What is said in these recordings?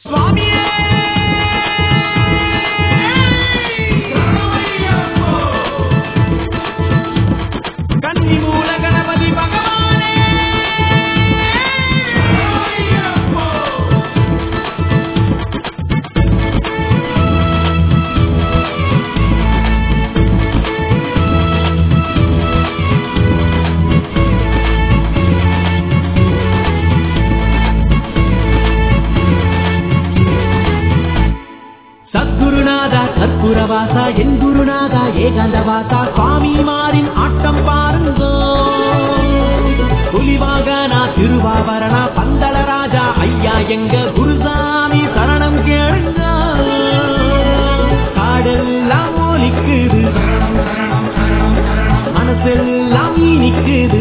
சுவாமியே கன்னி மூல கணபதி பகவானே சத்குருநாதா கற்பூரவாசா என் குருநாதா ஏகாந்தவாசா சுவாமிமாரின் ஆட்டம் பாருங்க புலிவாகனா திருவாபரணா பந்தள ராஜா ஐயா எங்க குருசாமி சரணம் கேளுங்க காடெல்லாம் ஒலிக்குது மனசெல்லாம் இனிக்குது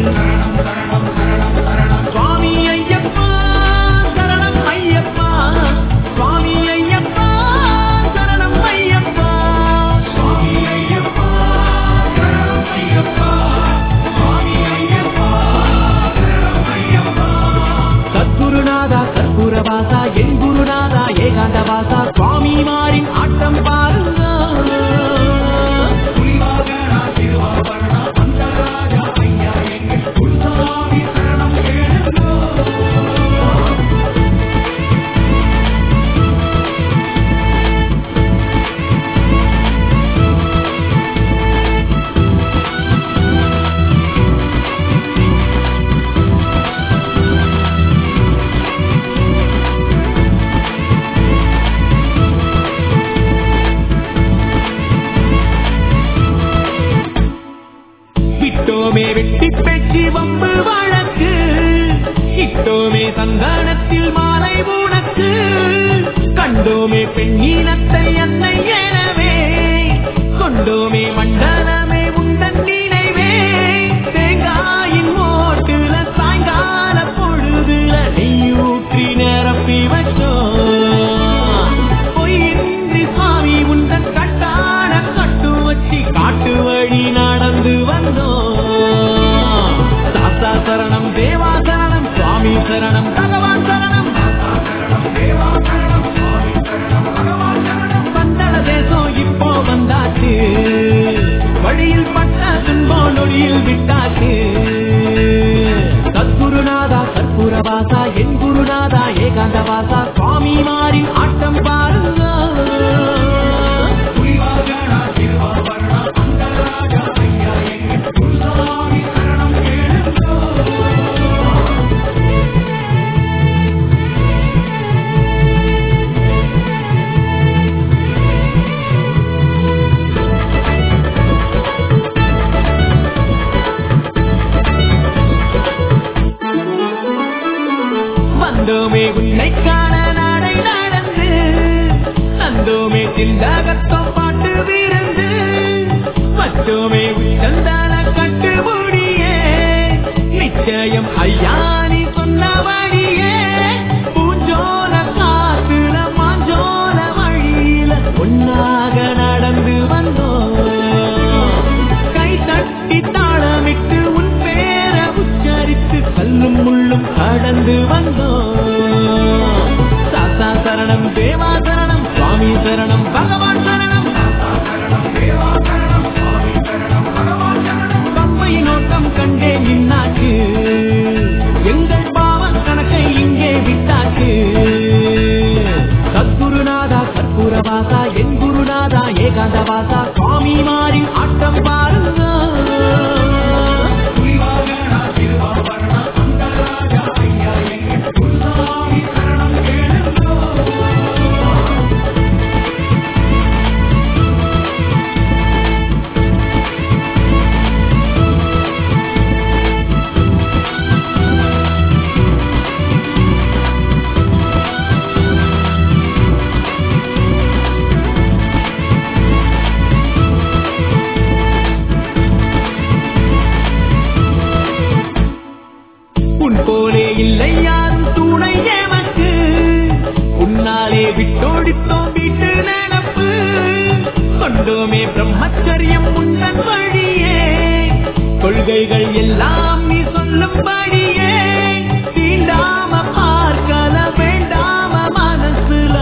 சுவாமி ஐயப்பா சரணம் ஐயப்பா சுவாமி ஐயப்பா சரணம் ஐயப்பா சுவாமி ஐயப்பா சரணம் ஐயப்பா சுவாமி ஐயப்பா சரணம் ஐயப்பா சத்குருநாதா கற்பூரவாசா என் குருநாதா ஏகாந்தவாசா சுவாமிமாரின் ஆட்டம் பாருங்க விட்டோமே வெட்டி பேச்சு வம்பு வழக்கு இட்டோமே சந்தானத்தில் மாலை உனக்கு கண்டோமே பெண்ணினத்தை அன்னை எனவே கொண்டோமே மண்டலமே உந்தன் நினைவே தேங்காயின் ஓட்டுல சாயங்கால பொழுதுல நெய்யூற்றி நிரப்பி வச்சோம் பொய்யின்றி சுவாமி உந்தன் கட்டான கட்டு வச்சு காட்டு வழி நடந்து வந்தோம் தாத்தா சரணம் தேவா சரணம் சுவாமி சரணம் பகவான் சரணம் பந்தள தேசம் இப்போ வந்தாச்சு வழியில் பட்ட துன்பம் நொடியில் விட்டாச்சு சத்குருநாதா கற்பூரவாசா என் குருநாதா ஏகாந்தவாசா சுவாமி மாறி ஆட்டம் பாருங்க வந்தோமே உன்னை காண நாடை நடந்து தந்தோமே திண்டாகத்தம் பாட்டு விருந்து வச்சோமே உச்சந்தான கட்டுமுடியே நிச்சயம் ஐயா நீ சொன்னபடியே பூஞ்சோல காத்துல மாஞ்சோல வழியில ஒன்னாக நடந்து வந்தோம் கை தட்டி தாளமிட்டு உன் பேர உச்சரித்து கல்லும் முள்ளும் கடந்து வந்தோம் சாத்தா சரணம் தேவா சரணம் சுவாமி சரணம் பகவான் சரணம் பம்பை நோக்கம் கண்டே நின்னாச்சு எங்கள் பாவம் கணக்கை இங்கே விட்டாச்சு சத்குருநாதா கற்பூரவாசா என் குருநாதா ஏகாந்தவாசா சுவாமி மாறி ஆட்டம் பாருங்க உன் போலே இல்லை யாரும் துணை எமக்கு உன்னாலே விட்டோடித்தோம் வீட்டு நினப்பு கொண்டோமே பிரம்மச்சரியம் உந்தன் வழியே கொள்கைகள் எல்லாம் நீ சொல்லும்படியே தீண்டாம பார்க்கல வேண்டாம மனசுல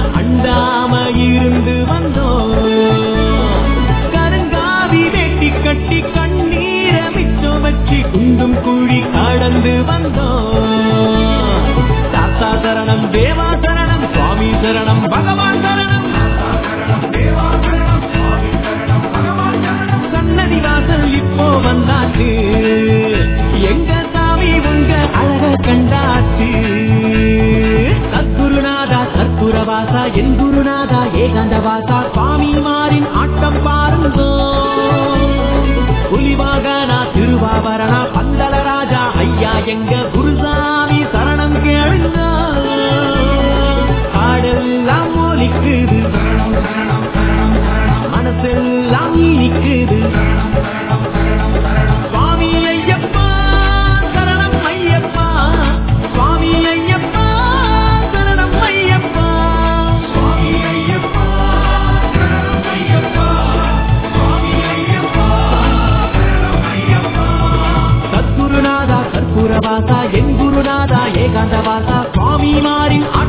கற்பூரவாசா என் குருநாதா ஏகாந்தவாசா சுவாமிமாரின் ஆட்டம் பாருங்க புலிவாகனா திருவாபரணா பந்தளராஜா ஐயா எங்க குருசாமி சரணம் கேளுங்க பாடெல்லாம் ஒலிக்குது மனசெல்லாம் இனிக்குது சுவாமி ஐயப்பா சரணம் ஐயப்பா சுவாமி ஐயப்பா சரணம் ஐயப்பா சுவாமி ஐயப்பா சரணம் ஐயப்பா சுவாமி ஐயப்பா சரணம் ஐயப்பா சத்குருநாதா கற்பூரவாசா என் குருநாதா ஏகாந்தவாசா சுவாமிமாரின்